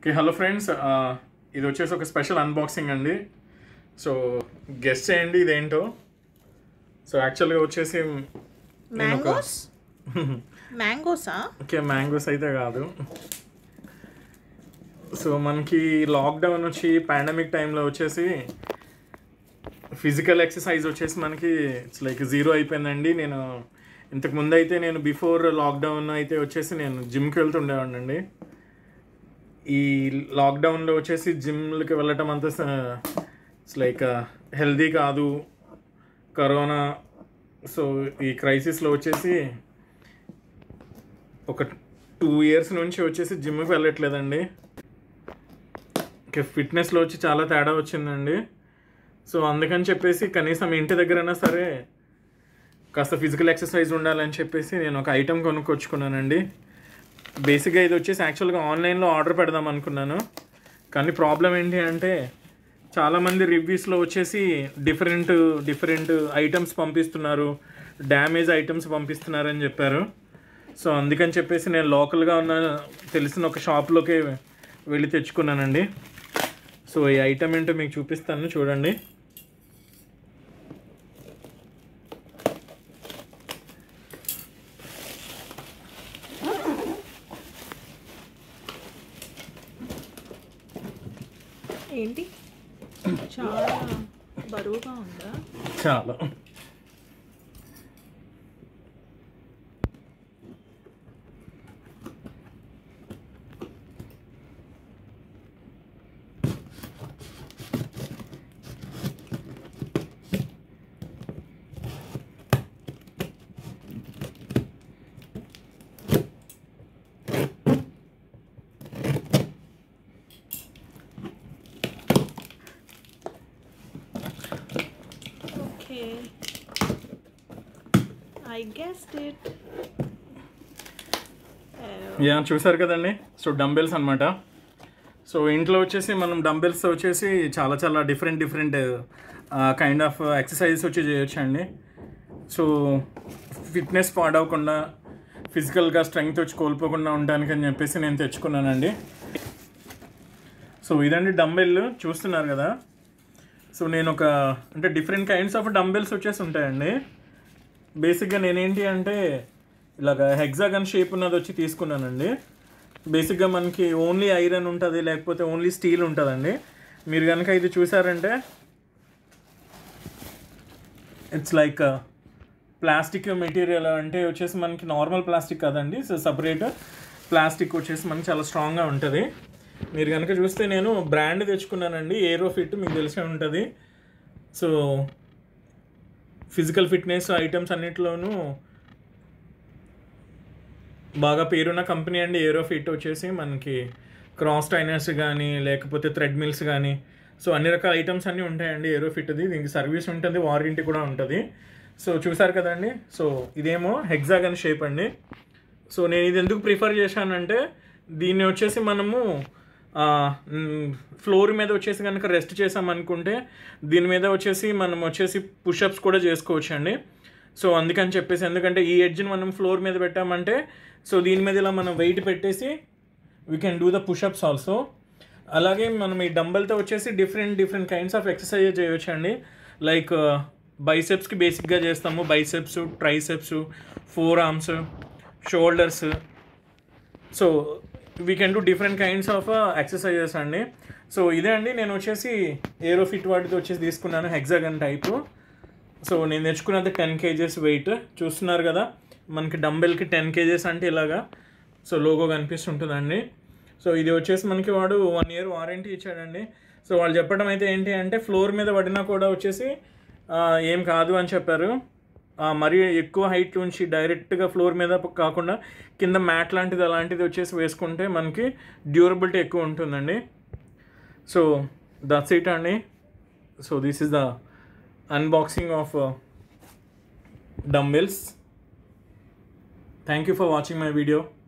okay hello friends ఇది వచ్చేసి ఒక స్పెషల్ అన్బాక్సింగ్ అండి సో గెస్ట్ చేయండి ఇదేంటో సో యాక్చువల్గా వచ్చేసి నేను ఒక మ్యాంగోస్ మ్యాంగోసా ఓకే మ్యాంగోస్ అయితే కాదు సో మనకి లాక్డౌన్ వచ్చి పాండమిక్ టైంలో వచ్చేసి ఫిజికల్ ఎక్సర్సైజ్ వచ్చేసి మనకి ఇట్స్ లైక్ జీరో అయిపోయిందండి నేను ఇంతకు ముందు అయితే నేను బిఫోర్ లాక్డౌన్ అయితే వచ్చేసి నేను జిమ్కి వెళ్తుండేవాడిని అండి ఈ లాక్డౌన్లో వచ్చేసి జిమ్లకి వెళ్ళటం అంత ఇట్స్ లైక్ హెల్దీ కాదు కరోనా సో ఈ క్రైసిస్లో వచ్చేసి ఒక టూ ఇయర్స్ నుంచి వచ్చేసి జిమ్కి వెళ్ళట్లేదండి ఓకే ఫిట్నెస్లో వచ్చి చాలా తేడా వచ్చిందండి సో అందుకని చెప్పేసి కనీసం ఇంటి దగ్గరైనా సరే కాస్త ఫిజికల్ ఎక్సర్సైజ్ ఉండాలని చెప్పేసి నేను ఒక ఐటెం కొనుక్కొచ్చుకున్నానండి బేసిక్గా ఇది వచ్చేసి యాక్చువల్గా ఆన్లైన్లో ఆర్డర్ పెడదాం అనుకున్నాను కానీ ప్రాబ్లం ఏంటి అంటే చాలామంది రివ్యూస్లో వచ్చేసి డిఫరెంట్ డిఫరెంట్ ఐటమ్స్ పంపిస్తున్నారు డ్యామేజ్ ఐటమ్స్ పంపిస్తున్నారు అని చెప్పారు సో అందుకని చెప్పేసి నేను లోకల్గా ఉన్న తెలిసిన ఒక షాప్లోకి వెళ్ళి తెచ్చుకున్నానండి సో ఈ ఐటమ్ ఏంటో మీకు చూపిస్తాను చూడండి ఏంటి చాలా బరువుగా ఉందా చాలా okay I guess it yeah చూసారు కదండి సో డంబెల్స్ అనమాట సో ఇంట్లో వచ్చేసి మనం డంబెల్స్ వచ్చేసి చాలా చాలా different different kind of exercises వచ్చి చేయొచ్చు అండి సో ఫిట్నెస్ పాడవకుండా ఫిజికల్గా స్ట్రెంగ్త్ వచ్చి కోల్పోకుండా ఉండడానికి అని చెప్పేసి నేను తెచ్చుకున్నానండి సో ఇదండి డంబెల్ చూస్తున్నారు కదా సో నేను ఒక అంటే డిఫరెంట్ కైండ్స్ ఆఫ్ డంబెల్స్ వచ్చేసి ఉంటాయండి బేసిక్గా నేనేంటి అంటే ఇలాగ హెగ్జాగన్ షేప్ ఉన్నది వచ్చి తీసుకున్నానండి బేసిక్గా మనకి ఓన్లీ ఐరన్ ఉంటుంది లేకపోతే ఓన్లీ స్టీల్ ఉంటుందండి మీరు కనుక ఇది చూసారంటే ఇట్స్ లైక్ ప్లాస్టిక్ మెటీరియల్ అంటే వచ్చేసి మనకి నార్మల్ ప్లాస్టిక్ కాదండి సో సపరేట్ ప్లాస్టిక్ వచ్చేసి మనకి చాలా స్ట్రాంగ్గా ఉంటుంది మీరు కనుక చూస్తే నేను బ్రాండ్ తెచ్చుకున్నానండి ఏరో ఫిట్ మీకు తెలిసే ఉంటుంది సో ఫిజికల్ ఫిట్నెస్ ఐటమ్స్ అన్నిటిలోనూ బాగా పేరున్న కంపెనీ అండి ఏరో ఫిట్ వచ్చేసి మనకి క్రాస్ ట్రైనర్స్ కానీ లేకపోతే థ్రెడ్ మిల్స్ కానీ సో అన్ని రకాల ఐటమ్స్ అన్నీ ఉంటాయండి ఏరో ఫిట్ది దీనికి సర్వీస్ ఉంటుంది వారంటీ కూడా ఉంటుంది సో చూసారు కదండి సో ఇదేమో హెగ్జాగన్ షేప్ అండి సో నేను ఇది ఎందుకు ప్రిఫర్ చేశానంటే దీన్ని వచ్చేసి మనము ఫ్లోర్ మీద వచ్చేసి కనుక రెస్ట్ చేసామనుకుంటే దీని మీద వచ్చేసి మనం వచ్చేసి పుషప్స్ కూడా చేసుకోవచ్చు అండి సో అందుకని చెప్పేసి ఎందుకంటే ఈ ఎడ్జ్ని మనం ఫ్లోర్ మీద పెట్టామంటే సో దీని మీద ఇలా మనం వెయిట్ పెట్టేసి we can do the pushups also అలాగే మనం ఈ డంబల్తో వచ్చేసి different different kinds of exercise చేయొచ్చు అండి లైక్ బైసెప్స్కి బేసిక్గా చేస్తాము biceps triceps forearms shoulders so we can do different kinds of exercises అండి సో ఇదే అండి నేను వచ్చేసి ఏరో ఫిట్ వాటితో వచ్చేసి తీసుకున్నాను హెగ్జాగన్ టైపు సో నేను తెచ్చుకున్నది టెన్ కేజెస్ వెయిట్ చూస్తున్నారు కదా మనకి డంబెల్కి టెన్ కేజెస్ అంటే ఇలాగా సో లోగో కనిపిస్తుంటుందండి సో ఇది వచ్చేసి మనకి వాడు వన్ ఇయర్ వారంటీ ఇచ్చాడండి సో వాళ్ళు చెప్పడం అయితే ఏంటి అంటే ఫ్లోర్ మీద పడినా కూడా వచ్చేసి ఆ, ఏం కాదు అని చెప్పారు ఆ, మరీ ఎక్కువ హైట్ నుంచి డైరెక్ట్గా ఫ్లోర్ మీద కాకుండా కింద మ్యాట్ లాంటిది అలాంటిది వచ్చేసి వేసుకుంటే మనకి డ్యూరబిలిటీ ఎక్కువ ఉంటుందండి సో దట్స్ ఇట్ అండి so this is the unboxing of dumbbells thank you for watching my video